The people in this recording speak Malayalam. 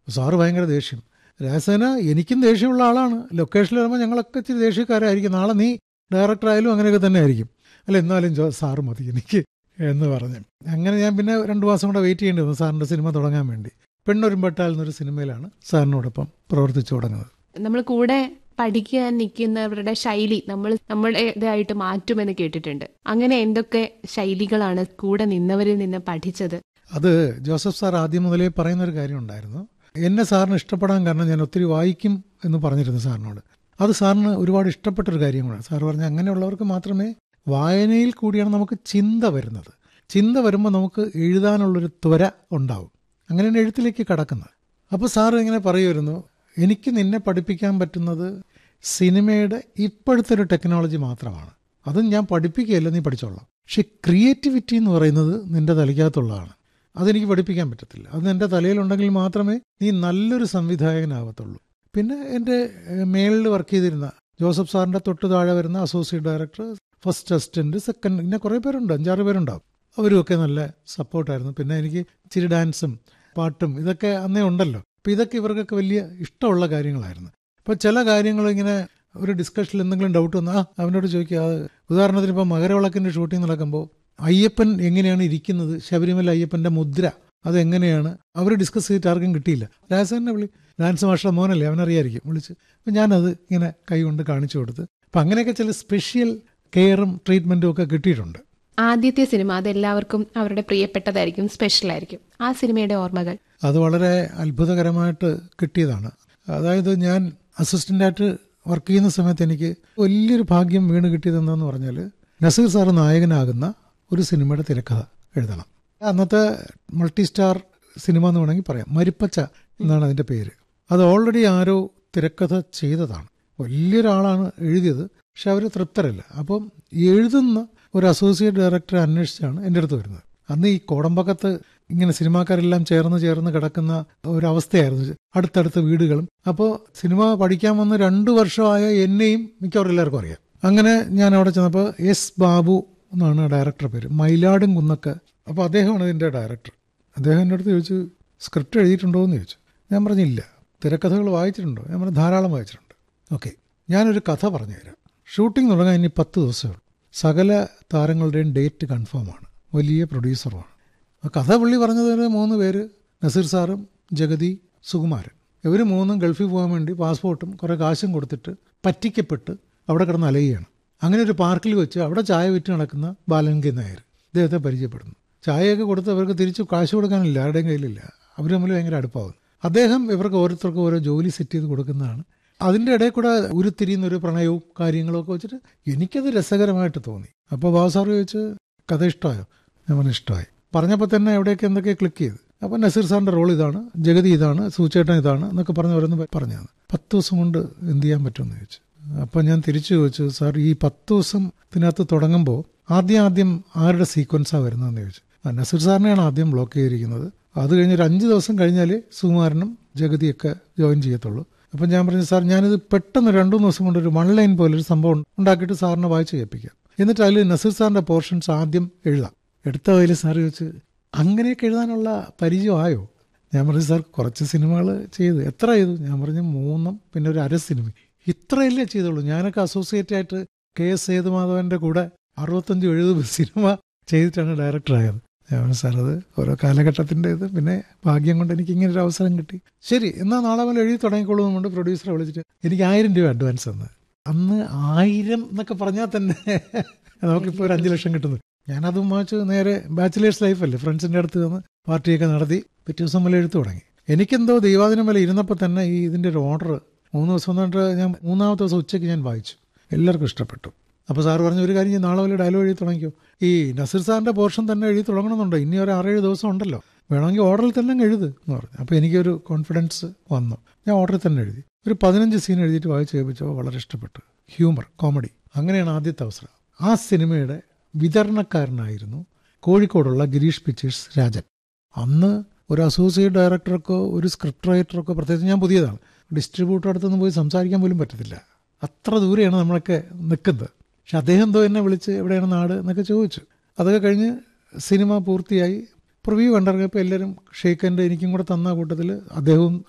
സാറ് ഭയങ്കര ദേഷ്യം രാസേന എനിക്കും ദേഷ്യമുള്ള ആളാണ് ലൊക്കേഷനിൽ വരുമ്പോൾ ഞങ്ങളൊക്കെ ഇച്ചിരി ദേഷ്യക്കാരായിരിക്കും നാളെ നീ ഡയറക്ടർ ആയാലും അങ്ങനെയൊക്കെ തന്നെ ആയിരിക്കും അല്ല എന്നാലും ജോ സാറ് മതി എനിക്ക് എന്ന് പറഞ്ഞു അങ്ങനെ ഞാൻ പിന്നെ രണ്ട് മാസം കൂടെ വെയിറ്റ് ചെയ്യേണ്ടി വന്നു സാറിൻ്റെ സിനിമ തുടങ്ങാൻ വേണ്ടി പെണ്ണൊരുമ്പെട്ടാൽ എന്നൊരു സിനിമയിലാണ് സാറിനോടൊപ്പം പ്രവർത്തിച്ചു തുടങ്ങുന്നത് നമ്മൾ കൂടെ പഠിക്കാൻ നിൽക്കുന്നവരുടെ ശൈലി നമ്മൾ നമ്മുടേതായിട്ട് മാറ്റുമെന്ന് കേട്ടിട്ടുണ്ട് അങ്ങനെ എന്തൊക്കെ ശൈലികളാണ് കൂടെ നിന്നവരിൽ നിന്ന് പഠിച്ചത് അത് ജോസഫ് സാർ ആദ്യം മുതലേ പറയുന്ന ഒരു കാര്യം ഉണ്ടായിരുന്നു എന്നെ സാറിന് ഇഷ്ടപ്പെടാൻ കാരണം ഞാൻ ഒത്തിരി വായിക്കും എന്ന് പറഞ്ഞിരുന്നു സാറിനോട് അത് സാറിന് ഒരുപാട് ഇഷ്ടപ്പെട്ടൊരു കാര്യം കൂടെ സാർ പറഞ്ഞ അങ്ങനെയുള്ളവർക്ക് മാത്രമേ വായനയിൽ കൂടിയാണ് നമുക്ക് ചിന്ത വരുന്നത് ചിന്ത വരുമ്പോൾ നമുക്ക് എഴുതാനുള്ളൊരു ത്വര ഉണ്ടാവും അങ്ങനെയാണ് എഴുത്തിലേക്ക് കടക്കുന്നത് അപ്പോൾ സാർ ഇങ്ങനെ പറയുമായിരുന്നു എനിക്ക് നിന്നെ പഠിപ്പിക്കാൻ പറ്റുന്നത് സിനിമയുടെ ഇപ്പോഴത്തെ ഒരു ടെക്നോളജി മാത്രമാണ് അതും ഞാൻ പഠിപ്പിക്കുകയല്ല നീ പഠിച്ചോളാം പക്ഷെ ക്രിയേറ്റിവിറ്റി എന്ന് പറയുന്നത് നിന്റെ തലയ്ക്കകത്തുള്ളതാണ് അതെനിക്ക് പഠിപ്പിക്കാൻ പറ്റത്തില്ല അത് എൻ്റെ തലയിലുണ്ടെങ്കിൽ മാത്രമേ നീ നല്ലൊരു സംവിധായകനാവത്തുള്ളൂ പിന്നെ എൻ്റെ മേളിൽ വർക്ക് ചെയ്തിരുന്ന ജോസഫ് സാറിൻ്റെ തൊട്ട് താഴെ വരുന്ന associate director first assistant second ഇങ്ങനെ കുറേ പേരുണ്ട് അഞ്ചാറ് പേരുണ്ടാവും അവരുമൊക്കെ നല്ല സപ്പോർട്ടായിരുന്നു പിന്നെ എനിക്ക് ഇച്ചിരി ഡാൻസും പാട്ടും ഇതൊക്കെ അന്നേ ഉണ്ടല്ലോ അപ്പോൾ ഇതൊക്കെ ഇവർക്കൊക്കെ വലിയ ഇഷ്ടമുള്ള കാര്യങ്ങളായിരുന്നു അപ്പോൾ ചില കാര്യങ്ങൾ ഇങ്ങനെ ഒരു ഡിസ്കഷനിൽ എന്തെങ്കിലും ഡൗട്ട് വന്നാൽ ആ അവനോട് ചോദിക്കുക അത് ഉദാഹരണത്തിന് ഇപ്പോൾ മകരവിളക്കിൻ്റെ ഷൂട്ടിംഗ് നടക്കുമ്പോൾ അയ്യപ്പൻ എങ്ങനെയാണ് ഇരിക്കുന്നത് ശബരിമല അയ്യപ്പൻ്റെ മുദ്ര അതെങ്ങനെയാണ് അവർ ഡിസ്കസ് ചെയ്തിട്ട് ആർക്കും കിട്ടിയില്ല രാജസാറിനെ വിളി ഡാൻസ് മാഷ്ടർ മോനല്ലേ അവനറിയായിരിക്കും വിളിച്ച് അപ്പം ഞാനത് ഇങ്ങനെ കൈ കൊണ്ട് കാണിച്ചു കൊടുത്ത് അപ്പം അങ്ങനെയൊക്കെ ചില സ്പെഷ്യൽ കെയറും ട്രീറ്റ്മെൻറ്റും ഒക്കെ കിട്ടിയിട്ടുണ്ട് ആദ്യത്തെ സിനിമ അതെല്ലാവർക്കും അവരുടെ പ്രിയപ്പെട്ടതായിരിക്കും സ്പെഷ്യൽ ആയിരിക്കും ആ സിനിമയുടെ ഓർമ്മകൾ അത് വളരെ അത്ഭുതകരമായിട്ട് കിട്ടിയതാണ് അതായത് ഞാൻ അസിസ്റ്റൻ്റായിട്ട് വർക്ക് ചെയ്യുന്ന സമയത്ത് എനിക്ക് വലിയൊരു ഭാഗ്യം വീണ് കിട്ടിയത് എന്താണെന്ന് പറഞ്ഞാൽ നസീർ സാറ് നായകനാകുന്ന ഒരു സിനിമയുടെ തിരക്കഥ എഴുതണം അന്നത്തെ മൾട്ടി സ്റ്റാർ സിനിമ എന്ന് വേണമെങ്കിൽ പറയാം മരിപ്പച്ച എന്നാണ് അതിൻ്റെ പേര് അത് ഓൾറെഡി ആരോ തിരക്കഥ ചെയ്തതാണ് വലിയൊരാളാണ് എഴുതിയത് പക്ഷെ അവർ തൃപ്തരല്ല അപ്പം എഴുതുന്ന ഒരു അസോസിയേറ്റ് ഡയറക്ടറെ അന്വേഷിച്ചാണ് എൻ്റെ അടുത്ത് വരുന്നത് അന്ന് ഈ കോടമ്പക്കത്ത് ഇങ്ങനെ സിനിമാക്കാരെല്ലാം ചേർന്ന് ചേർന്ന് കിടക്കുന്ന ഒരവസ്ഥയായിരുന്നു അടുത്തടുത്ത വീടുകളും അപ്പോൾ സിനിമ പഠിക്കാൻ വന്ന് രണ്ടു വർഷമായ എന്നെയും മിക്കവാറും എല്ലാവർക്കും അറിയാം അങ്ങനെ ഞാൻ അവിടെ ചെന്നപ്പോൾ എസ് ബാബു എന്നാണ് ഡയറക്ടർ പേര് മയിലാടും കുന്നൊക്കെ അപ്പോൾ അദ്ദേഹമാണ് ഇതിൻ്റെ ഡയറക്ടർ അദ്ദേഹം എൻ്റെ അടുത്ത് ചോദിച്ചു സ്ക്രിപ്റ്റ് എഴുതിയിട്ടുണ്ടോ എന്ന് ചോദിച്ചു ഞാൻ പറഞ്ഞില്ല തിരക്കഥകൾ വായിച്ചിട്ടുണ്ടോ ഞാൻ പറഞ്ഞു ധാരാളം വായിച്ചിട്ടുണ്ട് ഓക്കെ ഞാനൊരു കഥ പറഞ്ഞുതരാം ഷൂട്ടിംഗ് തുടങ്ങാൻ ഇനി പത്ത് ദിവസമേ ഉള്ളൂ സകല താരങ്ങളുടെയും ഡേറ്റ് കൺഫേമാണ് വലിയ പ്രൊഡ്യൂസറുമാണ് ആ കഥ പുള്ളി പറഞ്ഞത് മൂന്ന് പേര് നസീർ സാറും ജഗതി സുകുമാരൻ ഇവർ മൂന്നും ഗൾഫിൽ പോകാൻ വേണ്ടി പാസ്പോർട്ടും കുറേ കാശും കൊടുത്തിട്ട് പറ്റിക്കപ്പെട്ട് അവിടെ കിടന്ന് അലയുകയാണ് അങ്ങനെ ഒരു പാർക്കിൽ വെച്ച് അവിടെ ചായ വിറ്റ് നടക്കുന്ന ബാലൻകി നായർ ഇദ്ദേഹത്തെ പരിചയപ്പെടുന്നു ചായയൊക്കെ കൊടുത്ത് അവർക്ക് തിരിച്ച് കാശ് കൊടുക്കാനില്ല ആരുടെയും കയ്യിലില്ല അവർ തമ്മിൽ ഭയങ്കര അടുപ്പാവും അദ്ദേഹം ഇവർക്ക് ഓരോരുത്തർക്കും ഓരോ ജോലി സെറ്റ് ചെയ്ത് കൊടുക്കുന്നതാണ് അതിൻ്റെ ഇടയിൽ കൂടെ ഉരുത്തിരിയുന്ന ഒരു പ്രണയവും കാര്യങ്ങളും ഒക്കെ വെച്ചിട്ട് എനിക്കത് രസകരമായിട്ട് തോന്നി അപ്പോൾ ബാബു സാർ ചോദിച്ച് കഥ ഇഷ്ടമായോ ഞാൻ പറഞ്ഞു ഇഷ്ടമായി പറഞ്ഞപ്പോൾ തന്നെ എവിടെയൊക്കെ എന്തൊക്കെ ക്ലിക്ക് ചെയ്ത് അപ്പോൾ നസീർ സാറിൻ്റെ റോൾ ഇതാണ് ജഗതി ഇതാണ് സൂചേട്ടൻ ഇതാണ് എന്നൊക്കെ പറഞ്ഞ് ഓരോന്ന് പറഞ്ഞതാണ് പത്ത് ദിവസം കൊണ്ട് എന്ത് ചെയ്യാൻ പറ്റുമെന്ന് ചോദിച്ചു അപ്പം ഞാൻ തിരിച്ചു ചോദിച്ചു സാർ ഈ പത്ത് ദിവസം ഇതിനകത്ത് തുടങ്ങുമ്പോൾ ആദ്യം ആദ്യം ആരുടെ സീക്വൻസാണ് വരുന്നതെന്ന് ചോദിച്ചു ആ നസീർ സാറിനെയാണ് ആദ്യം ബ്ലോക്ക് ചെയ്തിരിക്കുന്നത് അത് കഴിഞ്ഞ് ഒരു അഞ്ച് ദിവസം കഴിഞ്ഞാൽ സുകുമാരനും ജഗതിയൊക്കെ ജോയിൻ ചെയ്യത്തുള്ളൂ അപ്പം ഞാൻ പറഞ്ഞു സാർ ഞാനിത് പെട്ടെന്ന് രണ്ടു ദിവസം കൊണ്ട് ഒരു വൺ ലൈൻ പോലെ ഒരു സംഭവം ഉണ്ടാക്കിയിട്ട് സാറിനെ വായിച്ച് കേൾപ്പിക്കാം എന്നിട്ട് അതിൽ നസീർ സാറിൻ്റെ പോർഷൻസ് ആദ്യം എഴുതാം എടുത്ത അതിൽ സാർ ചോദിച്ചു അങ്ങനെയൊക്കെ എഴുതാനുള്ള പരിചയമായോ ഞാൻ പറഞ്ഞു സാർ കുറച്ച് സിനിമകൾ ചെയ്തു എത്ര ചെയ്തു ഞാൻ പറഞ്ഞു മൂന്നും പിന്നെ ഒരു അര സിനിമ ഇത്രയല്ലേ ചെയ്തുള്ളൂ ഞാനൊക്കെ അസോസിയേറ്റ് ആയിട്ട് കെ എസ് സേതുമാധവന്റെ കൂടെ അറുപത്തഞ്ച് എഴുപത് സിനിമ ചെയ്തിട്ടാണ് ഡയറക്ടറായത് ഞാൻ പറഞ്ഞു സാർ അത് ഓരോ കാലഘട്ടത്തിൻ്റെ ഇത് പിന്നെ ഭാഗ്യം കൊണ്ട് എനിക്ക് ഇങ്ങനെ ഒരു അവസരം കിട്ടി ശരി എന്നാൽ നാളെ മുതൽ എഴുതി തുടങ്ങിക്കോളൂ എന്നുകൊണ്ട് പ്രൊഡ്യൂസറെ വിളിച്ചിട്ട് എനിക്ക് ആയിരം രൂപ അഡ്വാൻസ് തന്നു അന്ന് ആയിരം എന്നൊക്കെ പറഞ്ഞാൽ തന്നെ നമുക്കിപ്പോൾ ഒരു അഞ്ച് ലക്ഷം കിട്ടുന്നു ഞാനത് വാങ്ങിച്ച് നേരെ ബാച്ചിലേഴ്സ് ലൈഫല്ലേ ഫ്രണ്ട്സിൻ്റെ അടുത്ത് നിന്ന് പാർട്ടിയൊക്കെ നടത്തി പിറ്റേ ദിവസം മുതൽ എഴുത്തു തുടങ്ങി എനിക്കെന്തോ ദൈവാദിനം വരെ ഇരുന്നപ്പോൾ തന്നെ ഈ ഇതിൻ്റെ ഒരു ഓർഡർ മൂന്ന് ദിവസം വന്നിട്ട് ഞാൻ മൂന്നാമത്തെ ദിവസം ഉച്ചയ്ക്ക് ഞാൻ വായിച്ചു എല്ലാവർക്കും ഇഷ്ടപ്പെട്ടു അപ്പോൾ സാർ പറഞ്ഞു ഒരു കാര്യം നാളെ വല്ല ഡയലോഗ് എഴുതി തുടങ്ങിക്കോ ഈ നസീർ സാറിൻ്റെ പോർഷൻ തന്നെ എഴുതി തുടങ്ങണമെന്നുണ്ടോ ഇനി ഒരു ആറേഴ് ദിവസം ഉണ്ടല്ലോ വേണമെങ്കിൽ ഓർഡറിൽ തന്നെ അങ്ങ് എഴുത് എന്ന് പറഞ്ഞു അപ്പോൾ എനിക്കൊരു കോൺഫിഡൻസ് വന്നു ഞാൻ ഓർഡറിൽ തന്നെ എഴുതി ഒരു പതിനഞ്ച് സീൻ എഴുതിയിട്ട് വായിച്ച് കേൾപ്പിച്ചപ്പോൾ വളരെ ഇഷ്ടപ്പെട്ടു ഹ്യൂമർ കോമഡി അങ്ങനെയാണ് ആദ്യത്തെ അവസരം ആ സിനിമയുടെ വിതരണക്കാരനായിരുന്നു കോഴിക്കോടുള്ള ഗിരീഷ് പിക്ചേഴ്സ് രാജൻ അന്ന് ഒരു അസോസിയേറ്റ് ഡയറക്ടർക്കോ ഒരു സ്ക്രിപ്റ്റ് റൈറ്റർക്കോ പ്രത്യേകിച്ച് ഞാൻ പുതിയതാണ് ഡിസ്ട്രിബ്യൂട്ടർ അടുത്തൊന്നും പോയി സംസാരിക്കാൻ പോലും പറ്റത്തില്ല അത്ര ദൂരെയാണ് നമ്മളൊക്കെ നിൽക്കുന്നത് പക്ഷെ അദ്ദേഹം എന്തോ എന്നെ വിളിച്ച് എവിടെയാണ് നാട് എന്നൊക്കെ ചോദിച്ചു അതൊക്കെ കഴിഞ്ഞ് സിനിമ പൂർത്തിയായി പ്രിവ്യൂ കണ്ടിറങ്ങിയപ്പോൾ എല്ലാവരും ഷെയ്ഖൻ്റെ എനിക്കും കൂടെ തന്ന കൂട്ടത്തിൽ അദ്ദേഹവും